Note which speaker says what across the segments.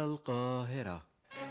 Speaker 1: إلى القاهرة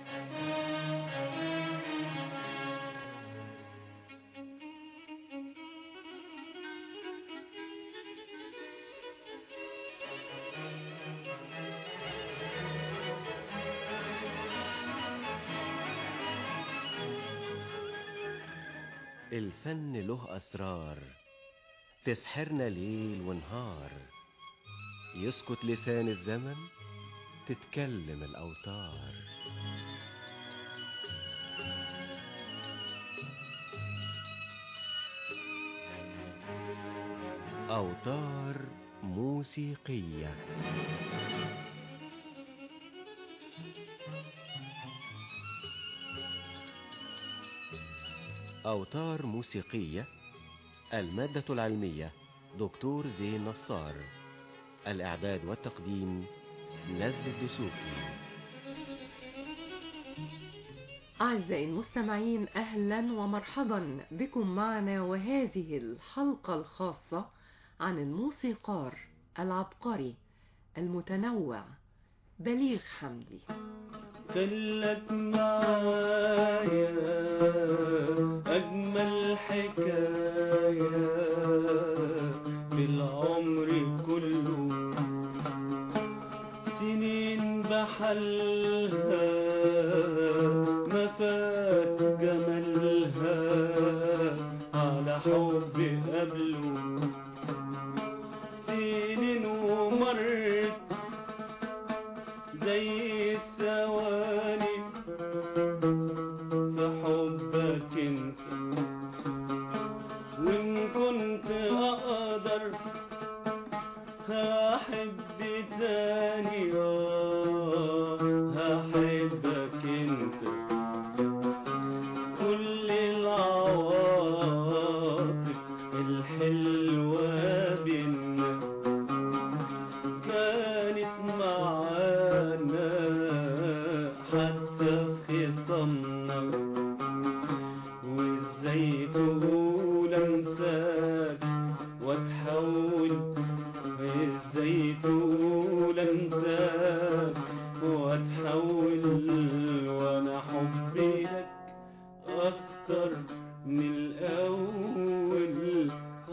Speaker 1: الفن له أسرار تسحرنا ليل ونهار يسكت لسان الزمن تتكلم الأوتار أوتار موسيقية أوتار موسيقية المادة العلمية دكتور زين نصار الإعداد والتقديم نزل الدسوقي
Speaker 2: أعزائي المستمعين أهلا ومرحبا بكم معنا وهذه الحلقة الخاصة عن الموسيقار العبقري المتنوع بليغ حمدي
Speaker 3: خلك معايا أجمل حكاية بالعمر كله سنين بحلها ما فات جمالها على حب قبله سنين ومرت زي الثواني في حبك انت وان كنت اقدر هحب تاني آه، هحبك انت كل العواطف الحلوة بينا كانت معانا حتى في خصامنا وازاي تقول انساك واتحول ازاي تقول انساك واتحول وانا حبي لك اكتر من الاول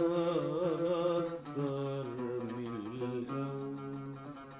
Speaker 3: اكتر من الاول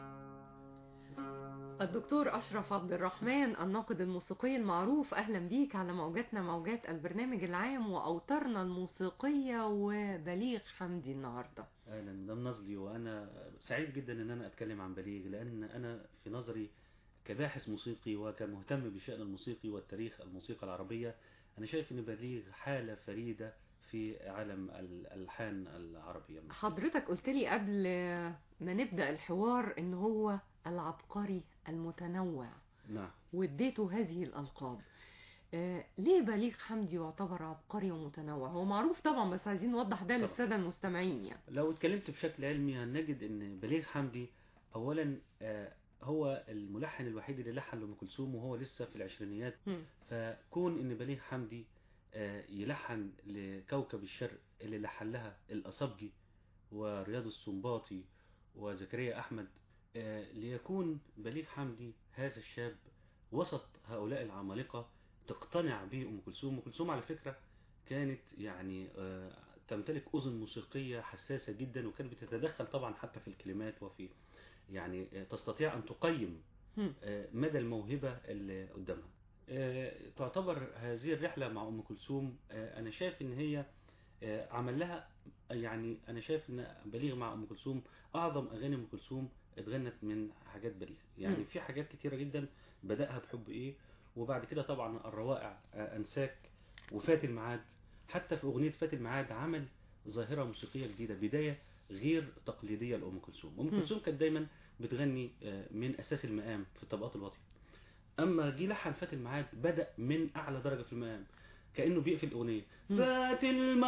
Speaker 2: الدكتور أشرف عبد الرحمن الناقد الموسيقي المعروف أهلا بيك على موجاتنا موجات البرنامج العام وأوتارنا الموسيقية وبليغ حمدي النهاردة
Speaker 3: اهلا مدام نظلي وانا سعيد جدا ان انا اتكلم عن بليغ لان انا في نظري كباحث موسيقي وكمهتم بالشأن الموسيقي والتاريخ الموسيقى العربية انا شايف ان بليغ حالة فريدة في عالم الالحان العربية
Speaker 2: حضرتك قلت لي قبل ما نبدأ الحوار إن هو العبقري المتنوع
Speaker 3: نعم
Speaker 2: واديته هذه الألقاب آه، ليه بليغ حمدي يعتبر عبقري ومتنوع هو معروف طبعا بس عايزين نوضح ده
Speaker 3: طبعا.
Speaker 2: للسادة المستمعين يعني
Speaker 3: لو اتكلمت بشكل علمي هنجد ان بليغ حمدي اولا آه، هو الملحن الوحيد اللي لحن لأم كلثوم وهو لسه في العشرينيات
Speaker 2: مم.
Speaker 3: فكون ان بليغ حمدي آه، يلحن لكوكب الشرق اللي لحن لها الأصبجي ورياض السنباطي وزكريا أحمد آه، ليكون بليغ حمدي هذا الشاب وسط هؤلاء العمالقة تقتنع به أم كلثوم أم كلثوم على فكرة كانت يعني آه، تمتلك أذن موسيقية حساسة جدا وكانت بتتدخل طبعا حتى في الكلمات وفي يعني آه، تستطيع أن تقيم
Speaker 2: مم.
Speaker 3: آه، مدى الموهبة اللي قدامها آه، تعتبر هذه الرحلة مع أم كلثوم آه، أنا شايف إن هي آه، عمل لها يعني أنا شايف إن بليغ مع أم كلثوم أعظم أغاني أم كلثوم اتغنت من حاجات بليغ يعني
Speaker 2: مم.
Speaker 3: في حاجات كتيرة جدا بدأها بحب إيه وبعد كده طبعا الروائع آه، أنساك وفات الميعاد حتى في أغنية فات الميعاد عمل ظاهرة موسيقية جديدة بداية غير تقليدية لأم كلثوم أم
Speaker 2: مم.
Speaker 3: كلثوم كانت دايما بتغني آه، من أساس المقام في الطبقات الواطية اما جه لحن فات الميعاد بدا من اعلى درجه في المقام كانه بيقفل الاغنيه
Speaker 2: مم.
Speaker 3: فات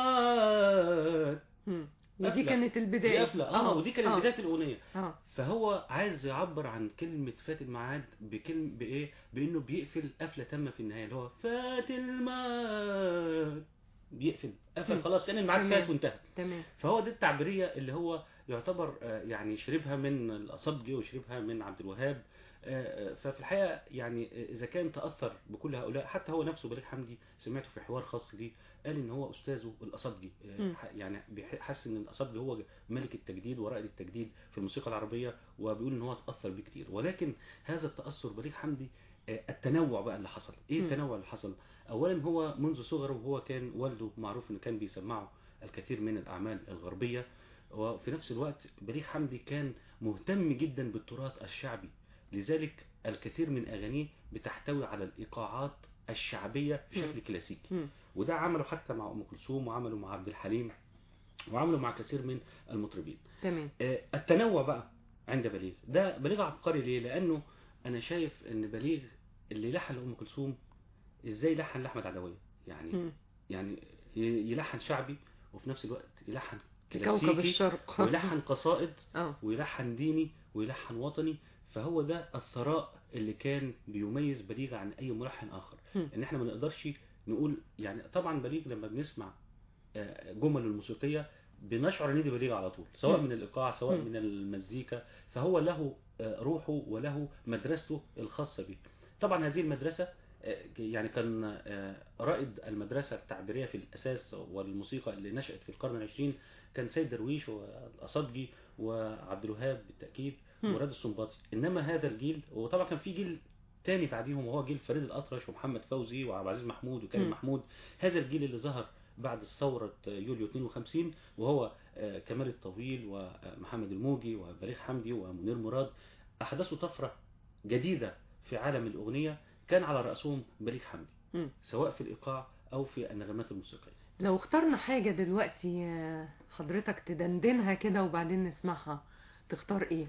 Speaker 3: الميعاد
Speaker 2: مم. ودي
Speaker 3: قفلة.
Speaker 2: كانت البداية
Speaker 3: دي قفله اه ودي كانت
Speaker 2: آه.
Speaker 3: بدايه الاغنيه
Speaker 2: اه
Speaker 3: فهو عايز يعبر عن كلمه فات الميعاد بكلمه بايه بانه بيقفل قفله تامه في النهايه اللي هو فات الميعاد بيقفل
Speaker 2: مم.
Speaker 3: قفل خلاص كان الميعاد
Speaker 2: تمام.
Speaker 3: فات وانتهى
Speaker 2: تمام
Speaker 3: فهو دي التعبيرية اللي هو يعتبر آه، يعني شربها من الأصبجي وشربها من عبد الوهاب آه، ففي الحقيقه يعني اذا كان تاثر بكل هؤلاء حتى هو نفسه بليغ حمدي سمعته في حوار خاص ليه قال ان هو استاذه الاصابجي آه،
Speaker 2: مم.
Speaker 3: ح- يعني بيح- حس ان الاصابجي هو ملك التجديد ورائد التجديد في الموسيقى العربيه وبيقول ان هو تاثر بكتير ولكن هذا التاثر بليغ حمدي آه، التنوع بقى اللي حصل ايه
Speaker 2: مم.
Speaker 3: التنوع اللي حصل اولا هو منذ صغره وهو كان والده معروف انه كان بيسمعه الكثير من الاعمال الغربيه وفي نفس الوقت بليغ حمدي كان مهتم جدا بالتراث الشعبي لذلك الكثير من اغانيه بتحتوي على الايقاعات الشعبيه بشكل
Speaker 2: مم.
Speaker 3: كلاسيكي
Speaker 2: مم.
Speaker 3: وده عمله حتى مع ام كلثوم وعمله مع عبد الحليم وعمله مع كثير من المطربين
Speaker 2: تمام
Speaker 3: آه، التنوع بقى عند بليغ ده بليغ عبقري ليه لانه انا شايف ان بليغ اللي لحن لام كلثوم ازاي لحن لاحمد عدويه يعني
Speaker 2: مم.
Speaker 3: يعني ي- يلحن شعبي وفي نفس الوقت يلحن
Speaker 2: كوكب
Speaker 3: كلاسيكي
Speaker 2: الشرق
Speaker 3: ويلحن قصائد
Speaker 2: اه
Speaker 3: ويلحن ديني ويلحن وطني فهو ده الثراء اللي كان بيميز بليغ عن اي ملحن اخر
Speaker 2: مم.
Speaker 3: ان احنا ما نقدرش نقول يعني طبعا بليغ لما بنسمع آه، جمل الموسيقيه بنشعر ان دي بليغ على طول سواء
Speaker 2: مم.
Speaker 3: من الايقاع سواء
Speaker 2: مم.
Speaker 3: من المزيكا فهو له آه، روحه وله مدرسته الخاصه به طبعا هذه المدرسه آه، يعني كان آه، رائد المدرسه التعبيريه في الاساس والموسيقى اللي نشات في القرن العشرين كان سيد درويش والاصابجي وعبد الوهاب بالتاكيد
Speaker 2: مم.
Speaker 3: وراد السنباطي انما هذا الجيل وطبعا كان في جيل تاني بعديهم وهو جيل فريد الاطرش ومحمد فوزي وعبد العزيز محمود وكريم
Speaker 2: مم.
Speaker 3: محمود هذا الجيل اللي ظهر بعد ثورة يوليو 52 وهو آه، كمال الطويل ومحمد الموجي وبليغ حمدي ومنير مراد أحدثوا طفرة جديدة في عالم الأغنية كان على رأسهم بليغ حمدي
Speaker 2: مم.
Speaker 3: سواء في الإيقاع أو في النغمات الموسيقية
Speaker 2: لو اخترنا حاجة دلوقتي آه، حضرتك تدندنها كده وبعدين نسمعها تختار ايه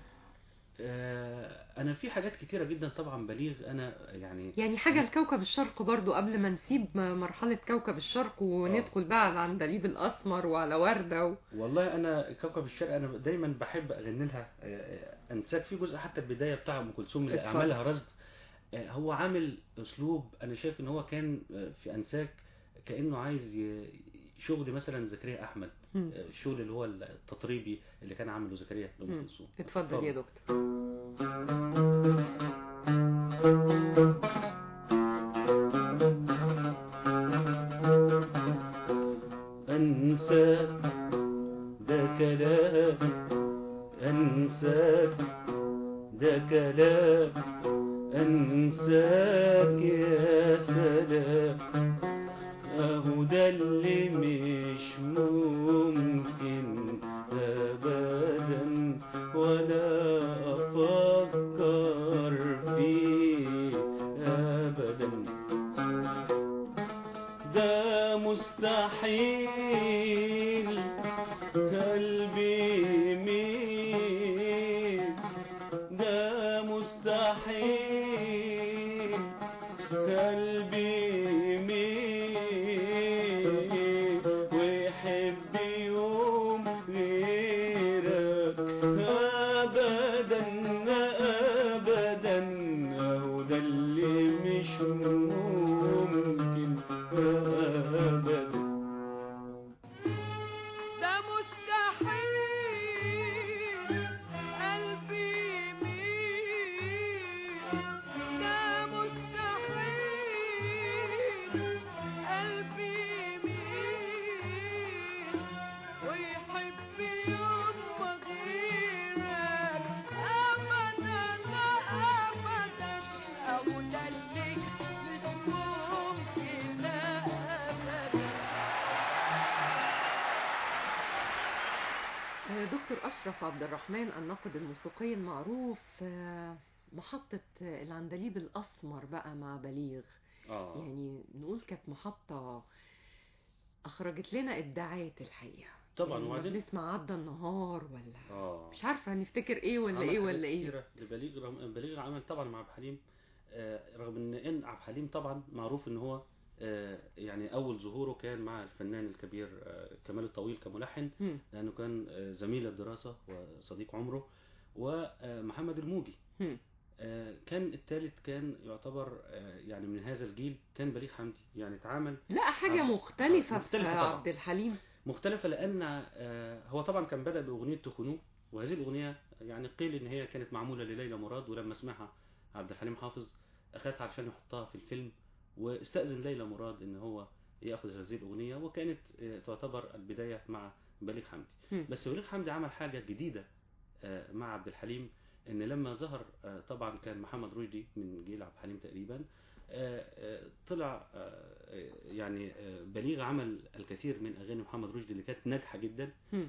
Speaker 3: آه، أنا في حاجات كتيرة جدا طبعا بليغ أنا يعني
Speaker 2: يعني حاجة لكوكب الشرق برضو قبل ما نسيب م- مرحلة كوكب الشرق وندخل بقى على العندليب الأسمر وعلى وردة و...
Speaker 3: والله انا كوكب الشرق انا دايما بحب اغني لها آه، آه، انساك في جزء حتى البدايه بتاع ام كلثوم اللي
Speaker 2: اتفضل.
Speaker 3: اعمالها رصد آه، هو عامل اسلوب انا شايف ان هو كان آه، في انساك كانه عايز ي- شغل مثلا زكريا احمد
Speaker 2: مم.
Speaker 3: آه، الشغل اللي هو التطريبي اللي كان عامله زكريا لام
Speaker 2: مم.
Speaker 3: كلثوم
Speaker 2: اتفضل يا دكتور
Speaker 3: أنساك ده كلام أنساك ده كلام أنساك يا سلام أهو ده اللي مش ممكن أبدا ولا أفكر فيه أبدا ده مستحيل قلبي يميل ده مستحيل قلبي يميل ويحب يوم غيرك ابدا ابدا اهو ده اللي مش ممكن ابدا
Speaker 4: ده مستحيل قلبي يميل ده مستحيل قلبي يميل ويحب يوم غيرك أبدا أبدا أو ده اللي مش ممكن أبدا
Speaker 2: آه، دكتور أشرف عبد الرحمن الناقد الموسيقي المعروف آه، محطة آه، العندليب الأسمر بقى مع بليغ
Speaker 3: اه
Speaker 2: يعني نقول كانت محطة أخرجت لنا إبداعات الحقيقة
Speaker 3: طبعا
Speaker 2: يعني
Speaker 3: وبعدين
Speaker 2: بنسمع عدى النهار ولا
Speaker 3: اه
Speaker 2: مش عارفة هنفتكر إيه ولا
Speaker 3: عمل
Speaker 2: إيه
Speaker 3: حاجات
Speaker 2: ولا إيه
Speaker 3: كتيرة لبليغ رغم بليغ عمل طبعا مع عبد الحليم آه، رغم ان ان عبد الحليم طبعا معروف ان هو آه، يعني اول ظهوره كان مع الفنان الكبير آه، كمال الطويل كملحن
Speaker 2: مم.
Speaker 3: لانه كان آه، زميل الدراسه وصديق عمره ومحمد الموجي
Speaker 2: مم.
Speaker 3: آه، كان الثالث كان يعتبر آه، يعني من هذا الجيل كان بليغ حمدي يعني اتعامل
Speaker 2: لا حاجة
Speaker 3: آه،
Speaker 2: مختلفة في
Speaker 3: مختلفة طبعا.
Speaker 2: عبد الحليم
Speaker 3: مختلفة لأن آه، هو طبعا كان بدأ بأغنية تخنوه وهذه الأغنية يعني قيل إن هي كانت معمولة لليلى مراد ولما سمعها عبد الحليم حافظ اخدها عشان يحطها في الفيلم واستأذن ليلى مراد ان هو ياخذ هذه الاغنيه وكانت آه، تعتبر البدايه مع بليغ حمدي
Speaker 2: مم.
Speaker 3: بس بليغ حمدي عمل حاجه جديده آه، مع عبد الحليم ان لما ظهر آه، طبعا كان محمد رشدي من جيل عبد الحليم تقريبا آه، آه، طلع آه، يعني آه، بليغ عمل الكثير من اغاني محمد رشدي اللي كانت ناجحه جدا
Speaker 2: مم.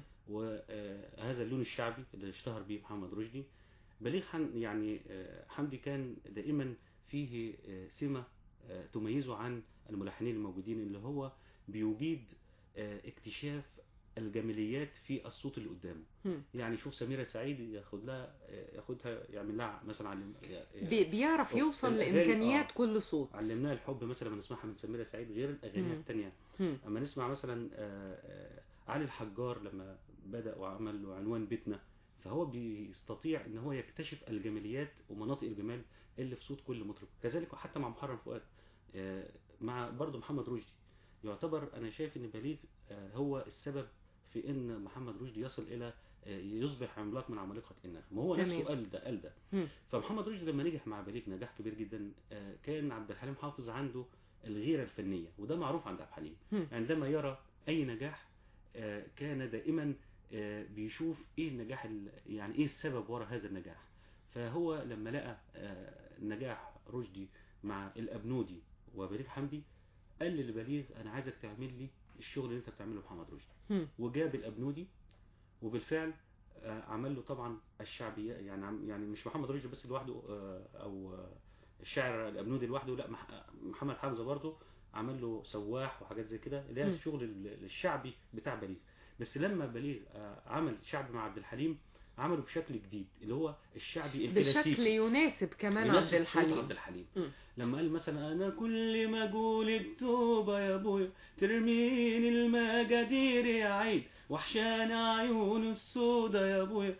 Speaker 3: وهذا اللون الشعبي اللي اشتهر به محمد رشدي بليغ حن يعني آه، حمدي كان دائما فيه آه، سمة آه، تميزه عن الملحنين الموجودين اللي هو بيجيد آه، اكتشاف الجماليات في الصوت اللي قدامه
Speaker 2: مم.
Speaker 3: يعني شوف سميرة سعيد ياخد لها آه، ياخدها يعمل لها مثلا علم
Speaker 2: بي- بيعرف
Speaker 3: أو
Speaker 2: يوصل
Speaker 3: الأغاني-
Speaker 2: لامكانيات
Speaker 3: آه.
Speaker 2: كل صوت
Speaker 3: علمناها الحب مثلا لما نسمعها من سميرة سعيد غير الاغاني
Speaker 2: مم.
Speaker 3: التانية
Speaker 2: مم.
Speaker 3: اما نسمع مثلا آه، آه، علي الحجار لما بدأ وعمل له عنوان بيتنا فهو بيستطيع ان هو يكتشف الجماليات ومناطق الجمال اللي في صوت كل مطرب كذلك حتى مع محرم فؤاد آه، مع برضه محمد رشدي يعتبر انا شايف ان بليغ آه، هو السبب في ان محمد رشدي يصل الى آه، يصبح عملاق من عمالقه النغم ما هو
Speaker 2: تمام.
Speaker 3: نفسه قال ده قال ده
Speaker 2: مم.
Speaker 3: فمحمد رشدي لما نجح مع بليغ نجاح كبير جدا آه، كان عبد الحليم حافظ عنده الغيرة الفنية وده معروف عند عبد الحليم
Speaker 2: مم.
Speaker 3: عندما يرى أي نجاح آه، كان دائما آه، بيشوف ايه النجاح ال- يعني ايه السبب وراء هذا النجاح فهو لما لقى آه، نجاح رشدي مع الأبنودي وبليغ حمدي قال لبليغ انا عايزك تعمل لي الشغل اللي انت بتعمله محمد رشدي
Speaker 2: مم.
Speaker 3: وجاب الأبنودي وبالفعل آه، عمل له طبعا الشعبية يعني عم- يعني مش محمد رشدي بس لوحده آه، او آه، الشاعر الأبنودي لوحده لا مح- محمد حمزة برضه عمل له سواح وحاجات زي كده اللي هي
Speaker 2: مم.
Speaker 3: الشغل ال- الشعبي بتاع بليغ بس لما بليغ آه، عمل شعبي مع عبد الحليم عمله بشكل جديد اللي هو الشعبي
Speaker 2: بشكل
Speaker 3: الكلاسيكي
Speaker 2: يناسب كمان
Speaker 3: يناسب
Speaker 2: عبد
Speaker 3: صوت عبد
Speaker 2: الحليم
Speaker 3: الحليم
Speaker 2: مم.
Speaker 3: لما قال مثلا انا كل ما اقول التوبه يا ابويا ترميني المجادير يا عين وحشان عيون السودا يا ابويا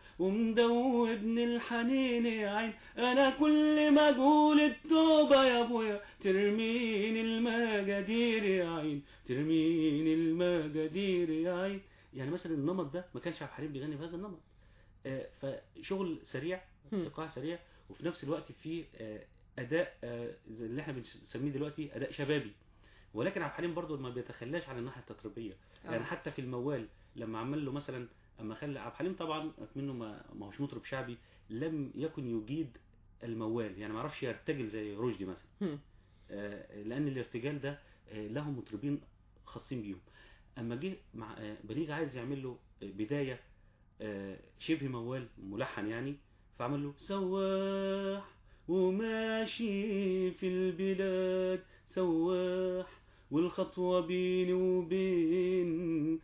Speaker 3: ومدوبني الحنين يا عين انا كل ما اقول التوبه يا ابويا ترميني المجادير يا عين ترميني المجادير يا عين يعني مثلا النمط ده ما كانش عبد الحليم بيغني بهذا النمط آه، فشغل سريع
Speaker 2: مم.
Speaker 3: ايقاع سريع وفي نفس الوقت في آه، اداء آه، زي اللي احنا بنسميه دلوقتي اداء شبابي ولكن عبد الحليم برضه ما بيتخلاش عن الناحيه التطريبيه يعني
Speaker 2: آه.
Speaker 3: حتى في الموال لما عمل له مثلا اما خلى عبد الحليم طبعا منه ما ما هوش مطرب شعبي لم يكن يجيد الموال يعني ما عرفش يرتجل زي رشدي مثلا
Speaker 2: مم.
Speaker 3: آه، لان الارتجال ده آه، له مطربين خاصين بيهم اما جه مع آه، بليغ عايز يعمل له آه، بدايه آه، شبه موال ملحن يعني فعمل له سواح وماشي في البلاد سواح والخطوة بيني وبين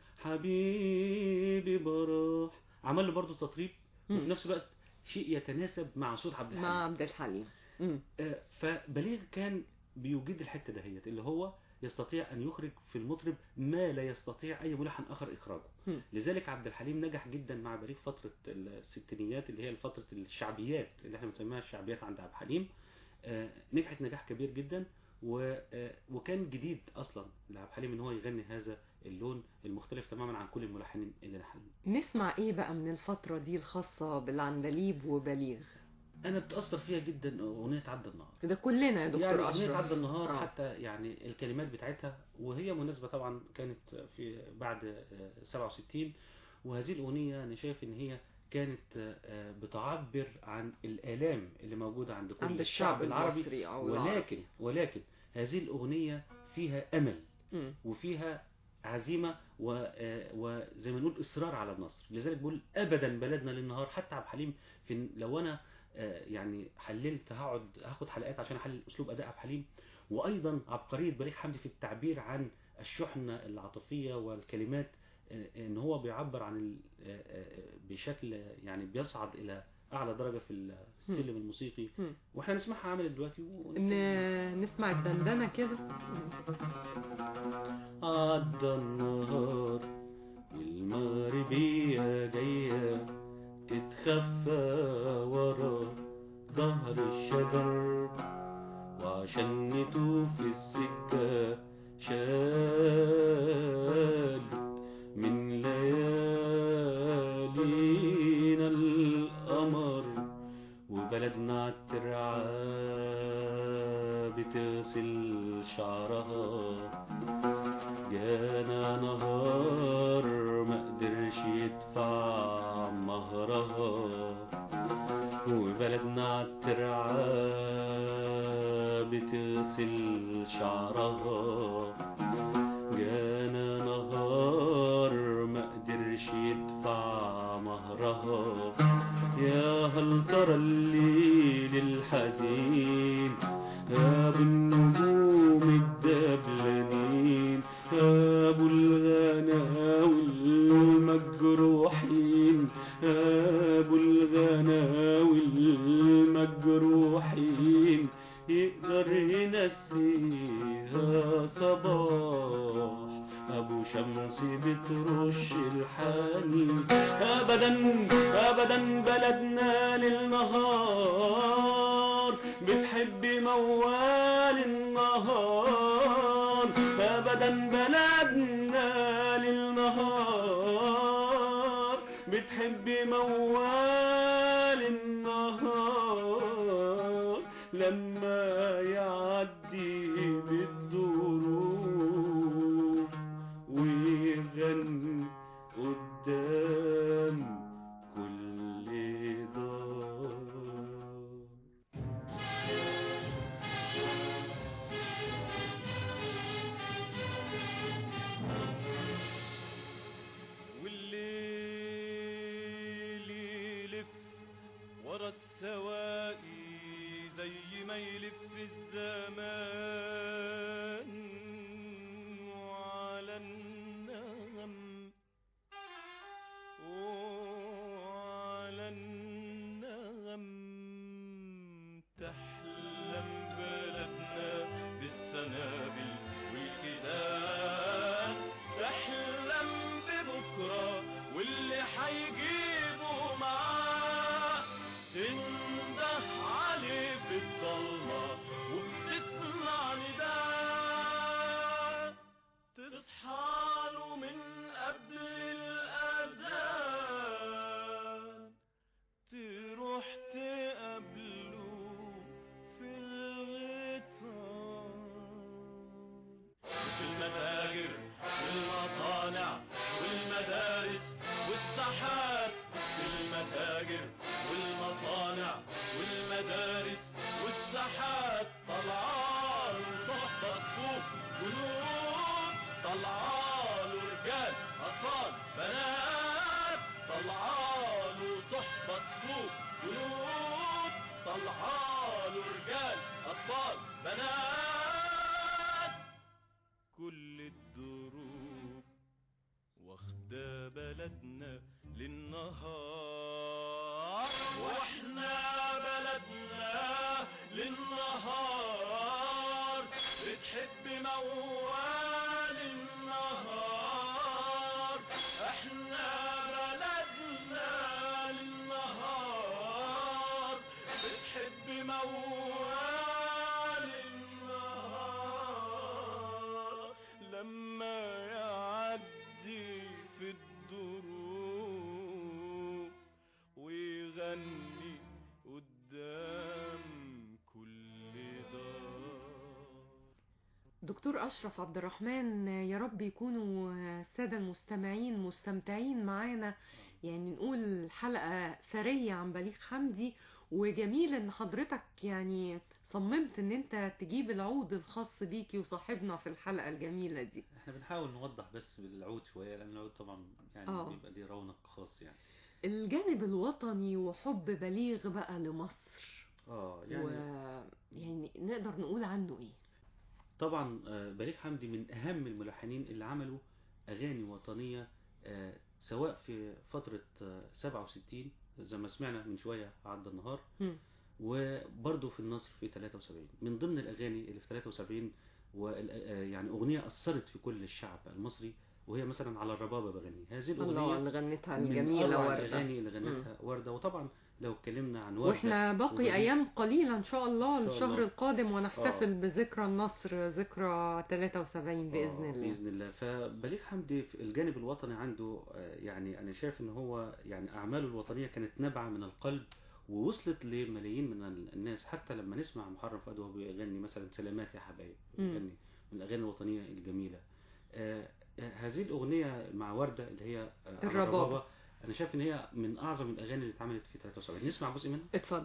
Speaker 3: حبيبي براح عمل له برضه تطريب وفي
Speaker 2: مم.
Speaker 3: نفس الوقت شيء يتناسب مع صوت عبد الحليم
Speaker 2: مع عبد الحليم مم.
Speaker 3: آه، فبليغ كان بيوجد الحته دهيت اللي هو يستطيع ان يخرج في المطرب ما لا يستطيع اي ملحن اخر اخراجه
Speaker 2: مم.
Speaker 3: لذلك عبد الحليم نجح جدا مع بليغ فتره الستينيات اللي هي فتره الشعبيات اللي احنا بنسميها الشعبيات عند عبد الحليم آه، نجحت نجاح كبير جدا و- آه، وكان جديد اصلا لعبد الحليم ان هو يغني هذا اللون المختلف تماما عن كل الملحنين اللي لحنوا
Speaker 2: نسمع ايه بقى من الفترة دي الخاصة بالعندليب وبليغ
Speaker 3: انا بتاثر فيها جدا اغنيه عدى النهار
Speaker 2: ده كلنا يا دكتور
Speaker 3: يعني أغنية
Speaker 2: أشرف
Speaker 3: عدى النهار
Speaker 2: آه.
Speaker 3: حتى يعني الكلمات بتاعتها وهي مناسبة طبعا كانت في بعد آه، 67 وهذه الأغنية أنا شايف إن هي كانت آه، بتعبر عن الآلام اللي موجودة عند كل
Speaker 2: عند الشعب
Speaker 3: العربي
Speaker 2: المصري أو العربي
Speaker 3: ولكن ولكن هذه الأغنية فيها أمل
Speaker 2: مم.
Speaker 3: وفيها عزيمة و- آه، وزي ما نقول إصرار على النصر لذلك بقول أبدا بلدنا للنهار حتى عبد الحليم في لو أنا آه، يعني حللت هقعد هاخد حلقات عشان احلل اسلوب اداء عبد الحليم وايضا عبقريه بليغ حمدي في التعبير عن الشحنه العاطفيه والكلمات آه، ان هو بيعبر عن ال- آه، آه، بشكل يعني بيصعد الى اعلى درجه في السلم الموسيقي
Speaker 2: مم.
Speaker 3: واحنا نسمعها عملت دلوقتي و...
Speaker 2: ن- نسمع الدندنة كده
Speaker 3: عدى النهار والمغربية جاية تتخفى ورا ظهر الشجر وعشان نتوه في السكة شال من ليالينا القمر وبلدنا عالترعال بتغسل شعرها جانا نهار ما قدرش يدفع مهرها وبلدنا عالترعة بتغسل شعرها جانا نهار ما قدرش يدفع مهرها يا هل ترى الليل الحزين يا ابو النجوم الدبلانين يا ابو الغناوي المجروحين يا ابو الغناوي المجروحين يقدر ينسيها صباح ابو شمس بترش الحنين ابدا ابدا بلدنا للنهار بتحب موال النهار ابدا بلدنا للنهار بتحب موال النهار لما يعدي بالظروف ويغني قدام كل دار
Speaker 5: والليل يلف ورا السواقي زي ما يلف الزمان وعلى النغم وعلى النغم تحلم بلدنا بالسنابل والكتاب تحلم ببكرة واللي حيجيبه معاه تنده عليه في الضلمة وبتسمع نداء تصحى له من قبل الأذان تروح تقابله في الغيطان في المتاجر والمصانع والمدارس والساحات في المتاجر والمصانع والمدارس والساحات طلعان صحبة السوق جنود طلعان رجال أطفال بنات طلعان صحبة السوق جنود طلعان رجال أطفال بنات كل الدروب واخدة بلدنا للنهار واحنا بلدنا للنهار بتحب موال النهار احنا بلدنا للنهار بتحب موال النهار لما يعدي في الدروب ويغني قدام كل دار
Speaker 2: دكتور أشرف عبد الرحمن يا رب يكونوا السادة المستمعين مستمتعين معانا يعني نقول حلقة ثرية عن بليغ حمدي وجميل ان حضرتك يعني صممت ان انت تجيب العود الخاص بيكي وصاحبنا في الحلقة الجميلة دي
Speaker 3: احنا بنحاول نوضح بس بالعود شوية لأن العود طبعا يعني
Speaker 2: آه.
Speaker 3: بيبقى ليه رونق خاص يعني
Speaker 2: الجانب الوطني وحب بليغ بقى لمصر
Speaker 3: اه
Speaker 2: يعني, و...
Speaker 3: يعني
Speaker 2: يعني نقدر نقول عنه ايه
Speaker 3: طبعا آه، بليغ حمدي من أهم الملحنين اللي عملوا أغاني وطنية آه، سواء في فترة آه، 67 زي ما سمعنا من شوية عدى النهار
Speaker 2: مم.
Speaker 3: وبرضه في النصر في 73 من ضمن الأغاني اللي في 73 وال- آه، يعني أغنية أثرت في كل الشعب المصري وهي مثلا على الربابة بغني هذه
Speaker 2: الله
Speaker 3: الأغنية
Speaker 2: اللي غنتها
Speaker 3: من
Speaker 2: الجميلة
Speaker 3: أروع
Speaker 2: وردة
Speaker 3: الأغاني اللي غنتها وردة وطبعا لو اتكلمنا عن وردة
Speaker 2: واحنا باقي
Speaker 3: وبليغ-
Speaker 2: ايام قليلة ان شاء الله
Speaker 3: إن شاء
Speaker 2: الشهر
Speaker 3: الله.
Speaker 2: القادم ونحتفل بذكرى النصر ذكرى 73 باذن
Speaker 3: آه،
Speaker 2: الله
Speaker 3: بإذن الله فبليغ حمدي في الجانب الوطني عنده آه، يعني أنا شايف إن هو يعني أعماله الوطنية كانت نابعة من القلب ووصلت لملايين من ال- الناس حتى لما نسمع محرم فؤاد وهو بيغني مثلا سلامات يا حبايب
Speaker 2: مم.
Speaker 3: بيغني من الاغاني الوطنيه الجميله آه، آه، هذه الاغنيه مع ورده اللي هي آه، على
Speaker 2: الربابة.
Speaker 3: انا شايف ان هي من اعظم الاغاني اللي اتعملت في 73 نسمع جزء منها
Speaker 2: اتفضل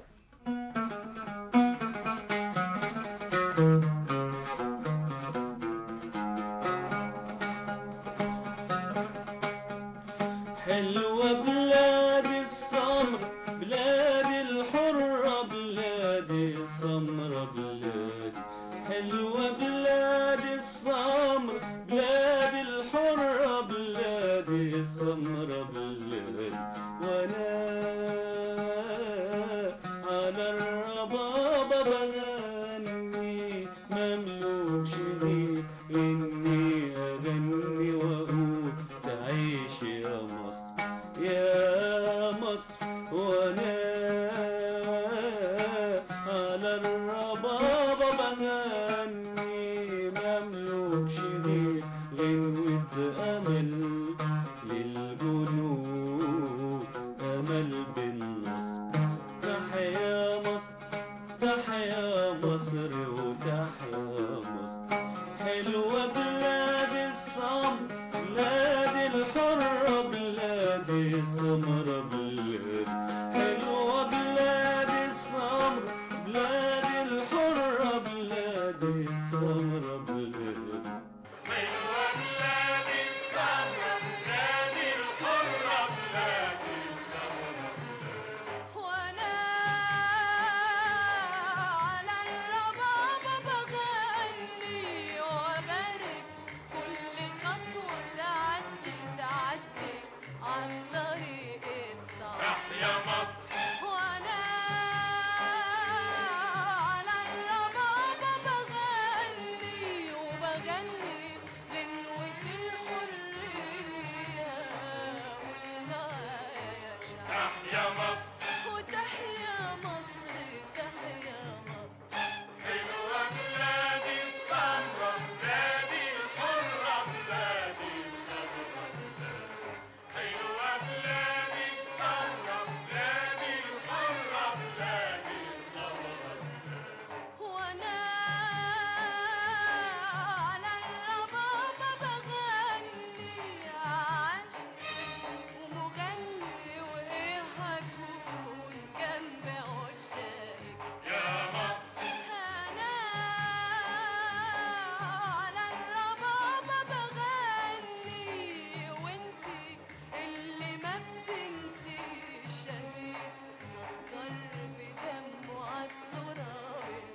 Speaker 3: حلوة بلاد السمر بلاد الحرة بلاد السمرة بلاد حلوة بلاد السمر بلاد الحرة بلاد السمرة بلاد وانا على الربابة بغني مملوك شريك اني اغني واقول تعيش يا مصر يا مصر وانا على الربابة بغني مملوك شريك غنوة امل للجنود امل بالنصر تحيا مصر تحيا مصر وتحيا مصر حلوة بلاد الصمت بلاد الحرة بلاد السمرة بلاد حلوة بلاد الصمت بلاد الحرة بلاد السمرة بلاد
Speaker 5: حلوة بلاد السمرة بلاد الحرة بلاد
Speaker 4: وانا على الربابة بغني وابارك كل خطوة تعدي تعدي عن طريق الصعب
Speaker 5: تحيا مصر
Speaker 4: وانا على الربابة بغني وبغني غنوة الحرية والهاية
Speaker 5: تحيا مصر
Speaker 4: وتحيا مصر تحيا مصر
Speaker 5: حلوة بلاد السمرة بلاد الحرة بلاد السمرة حلوة بلاد السمرة بلاد الحرة بلاد السمرة
Speaker 4: وانا على الربابة بغني عاشق ومغني وايه هكون جنب عشاقك
Speaker 5: يا مصر
Speaker 4: انا على الربابة بغني وانتي اللي ما بتنسيش شهيد سكر بدمه عالتراب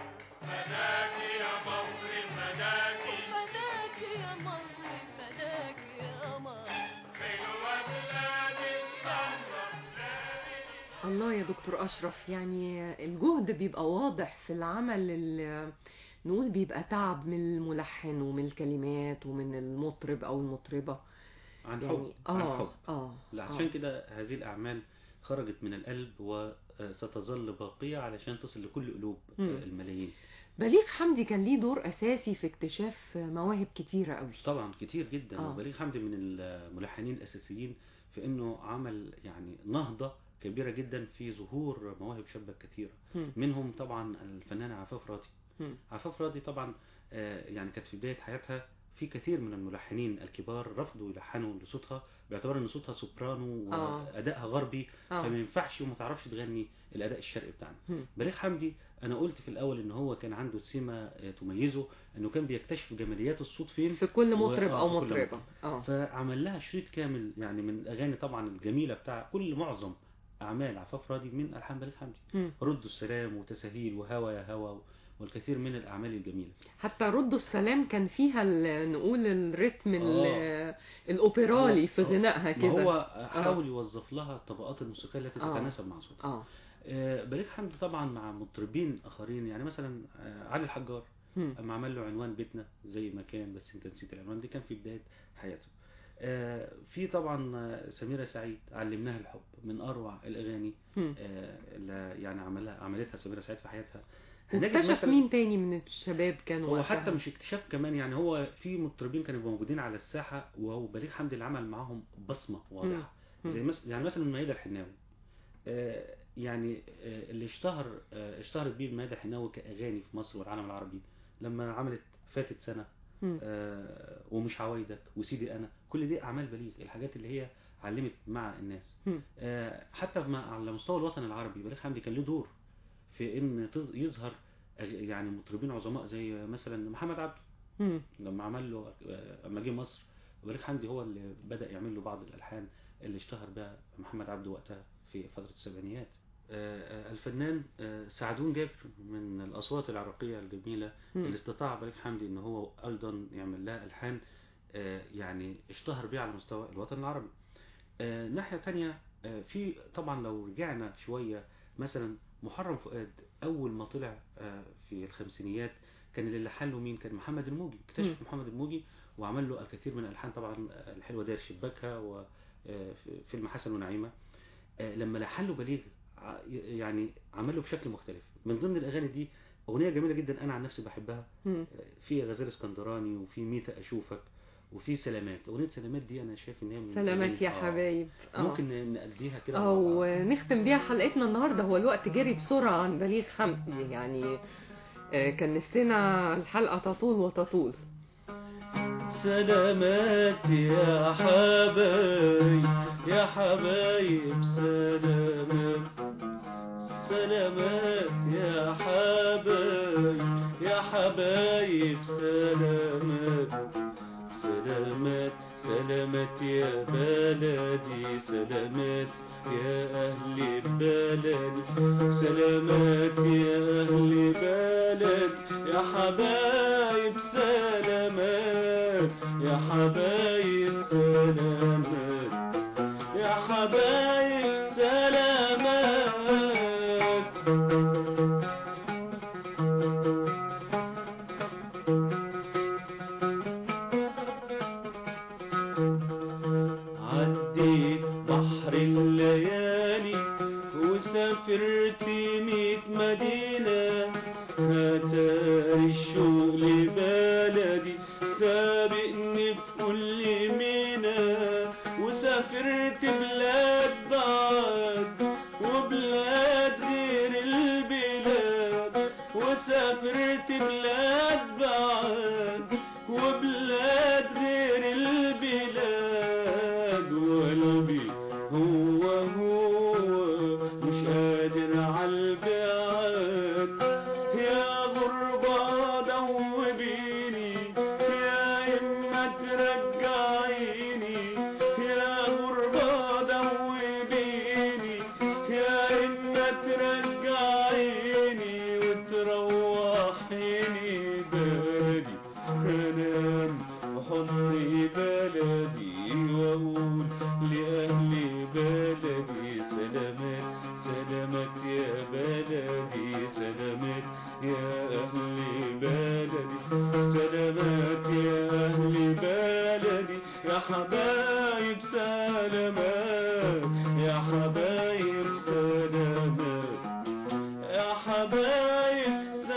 Speaker 5: فداكي يا مصر فداكي
Speaker 4: فداك يا مصر فداك يا مصر
Speaker 5: حلوة بلاد السمرة بلاد
Speaker 2: الله يا دكتور أشرف يعني الجهد بيبقى واضح في العمل اللي نقول بيبقى تعب من الملحن ومن الكلمات ومن المطرب أو المطربة
Speaker 3: عن حب
Speaker 2: يعني
Speaker 3: عن
Speaker 2: اه
Speaker 3: حب
Speaker 2: اه
Speaker 3: عشان
Speaker 2: آه.
Speaker 3: كده هذه الأعمال خرجت من القلب وستظل باقية علشان تصل لكل قلوب
Speaker 2: مم.
Speaker 3: الملايين
Speaker 2: بليغ حمدي كان ليه دور أساسي في اكتشاف مواهب كتيرة قوي
Speaker 3: طبعا كتير جدا
Speaker 2: آه.
Speaker 3: وبليغ حمدي من الملحنين الأساسيين في إنه عمل يعني نهضة كبيرة جدا في ظهور مواهب شابة كثيرة
Speaker 2: مم.
Speaker 3: منهم طبعا الفنانة عفاف راضي
Speaker 2: مم.
Speaker 3: عفاف راضي طبعا آه، يعني كانت في بداية حياتها في كثير من الملحنين الكبار رفضوا يلحنوا لصوتها باعتبار ان صوتها سوبرانو
Speaker 2: آه.
Speaker 3: وادائها غربي
Speaker 2: اه
Speaker 3: فما ينفعش وما تعرفش تغني الاداء الشرقي بتاعنا
Speaker 2: مم.
Speaker 3: بليغ حمدي انا قلت في الاول ان هو كان عنده سمه آه، تميزه انه كان بيكتشف جماليات الصوت فين
Speaker 2: في كل
Speaker 3: و-
Speaker 2: مطرب
Speaker 3: آه،
Speaker 2: أو
Speaker 3: في كل
Speaker 2: مطربة
Speaker 3: مطرب.
Speaker 2: اه
Speaker 3: فعمل لها شريط كامل يعني من الاغاني طبعا الجميله بتاع كل معظم اعمال عفاف راضي من الحان بليغ حمدي
Speaker 2: مم.
Speaker 3: ردوا السلام وتساهيل وهوى يا هوى والكثير من الاعمال الجميله
Speaker 2: حتى ردوا السلام كان فيها ال- نقول الريتم ال-
Speaker 3: آه.
Speaker 2: الأوبرالي في
Speaker 3: هو-
Speaker 2: غنائها
Speaker 3: ما
Speaker 2: كده
Speaker 3: هو حاول يوظف لها الطبقات الموسيقيه التي
Speaker 2: آه.
Speaker 3: تتناسب مع صوتها
Speaker 2: اه
Speaker 3: آه، بليغ حمدي طبعا مع مطربين اخرين يعني مثلا آه، علي الحجار
Speaker 2: مم.
Speaker 3: اما عمل له عنوان بيتنا زي ما كان بس انت نسيت العنوان دي كان في بدايه حياته آه، في طبعا آه، سميرة سعيد علمناها الحب من اروع الاغاني
Speaker 2: مم.
Speaker 3: آه، اللي يعني عملها عملتها سميرة سعيد في حياتها هنجد
Speaker 2: واكتشف
Speaker 3: مثلاً-
Speaker 2: مين تاني من الشباب كانوا
Speaker 3: هو
Speaker 2: وقتها؟
Speaker 3: حتى مش اكتشاف كمان يعني هو في مطربين كانوا موجودين على الساحه وهو بليغ حمدي اللي عمل معاهم بصمه واضحه
Speaker 2: مم.
Speaker 3: زي مثلا يعني مثلا ميادة الحناوي آه، يعني آه، اللي اشتهر آه، اشتهرت بيه المادة حناوي كأغاني في مصر والعالم العربي لما عملت فاتت سنة
Speaker 2: مم.
Speaker 3: آه، ومش عوايدك وسيدي أنا كل دي أعمال بليغ الحاجات اللي هي علمت مع الناس
Speaker 2: مم.
Speaker 3: آه، حتى ما- على مستوى الوطن العربي بليغ حمدي كان له دور في ان تظ- يظهر أغ- يعني مطربين عظماء زي مثلا محمد عبده
Speaker 2: مم.
Speaker 3: لما عمل له آه، لما جه مصر بليغ حمدي هو اللي بدأ يعمل له بعض الألحان اللي اشتهر بها محمد عبده وقتها في فترة السبعينيات آه، آه، الفنان آه، سعدون جابر من الأصوات العراقية الجميلة
Speaker 2: مم.
Speaker 3: اللي استطاع بليغ حمدي ان هو ايضا يعمل لها الحان آه، يعني اشتهر بيها على مستوى الوطن العربي آه، ناحية تانية آه، في طبعا لو رجعنا شوية مثلا محرم فؤاد اول ما طلع آه، في الخمسينيات كان اللي لحن له مين كان محمد الموجي اكتشف
Speaker 2: مم.
Speaker 3: محمد الموجي وعمل له الكثير من الالحان طبعا آه، الحلوه دار شباكها وفيلم حسن ونعيمه آه، لما لحن له بليغ ع- يعني عمل له بشكل مختلف من ضمن الاغاني دي اغنيه جميله جدا انا عن نفسي بحبها
Speaker 2: مم.
Speaker 3: في غزال اسكندراني وفي ميتا اشوفك وفي سلامات اغنيه سلامات دي انا شايف ان هي من
Speaker 2: سلامات يا
Speaker 3: الأغاني- آه.
Speaker 2: حبايب آه.
Speaker 3: ممكن نأديها كده مع
Speaker 2: أو
Speaker 3: بعض.
Speaker 2: نختم بيها حلقتنا النهاردة هو الوقت جري بسرعة عن بليغ حمدي يعني آه، كان نفسنا الحلقة تطول وتطول
Speaker 3: سلامات يا حبايب يا حبايب سلامات سلامات يا حبايب يا حبايب سلامات سلامات سلامات يا بلدي سلامات يا أهل بلدي سلامات يا أهل بلدي يا حبايب سلامات يا حبايب سلامات يا حبايب سلامات عديت بحر الليالي وسافرت ميت مدينة هتاري الشوق لبلدي سابقني في كل مينا وسافرت بلاد بعد وبلاد غير البلاد وسافرت بلاد بعد وبلاد غير البلاد وقلبي هو هو مش قادر عالبعاد يا غربة دوبيني يا إما ترجعيني يا غربة دوبيني يا إما ترجعيني وتروحيني بلدي أنام بحضني بلدي وأقول لأهل بلدي سلامات سلامات يا بلدي سلامات يا أهل بلدي سلامات يا أهل بلدي يا حبايب سلامات يا حبايب سلامات يا حبايب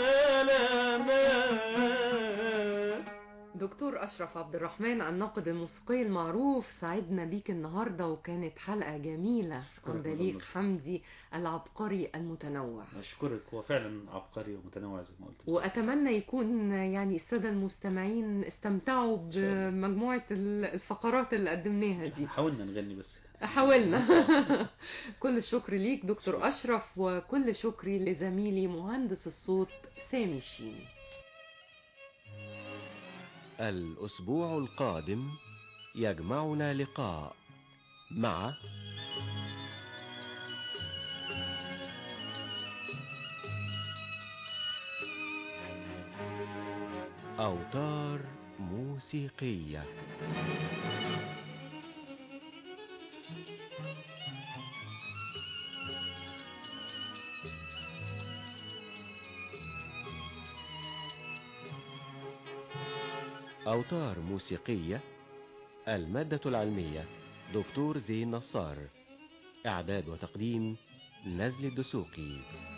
Speaker 3: سلامات
Speaker 2: دكتور أشرف عبد الرحمن الناقد الموسيقي المعروف سعدنا بيك النهاردة وكانت حلقة جميلة عن
Speaker 3: شكراً
Speaker 2: بليغ
Speaker 3: والله.
Speaker 2: حمدي العبقري المتنوع
Speaker 3: أشكرك هو فعلا عبقري ومتنوع زي ما قلت
Speaker 2: وأتمنى يكون يعني السادة المستمعين استمتعوا
Speaker 3: إن شاء الله.
Speaker 2: بمجموعة الفقرات اللي قدمناها دي
Speaker 3: حاولنا نغني بس
Speaker 2: حاولنا كل الشكر ليك دكتور أشرف وكل شكري لزميلي مهندس الصوت سامي الشيني
Speaker 1: الأسبوع القادم يجمعنا لقاء مع أوتار موسيقية أوتار موسيقية المادة العلمية دكتور زين نصار إعداد وتقديم نزل الدسوقي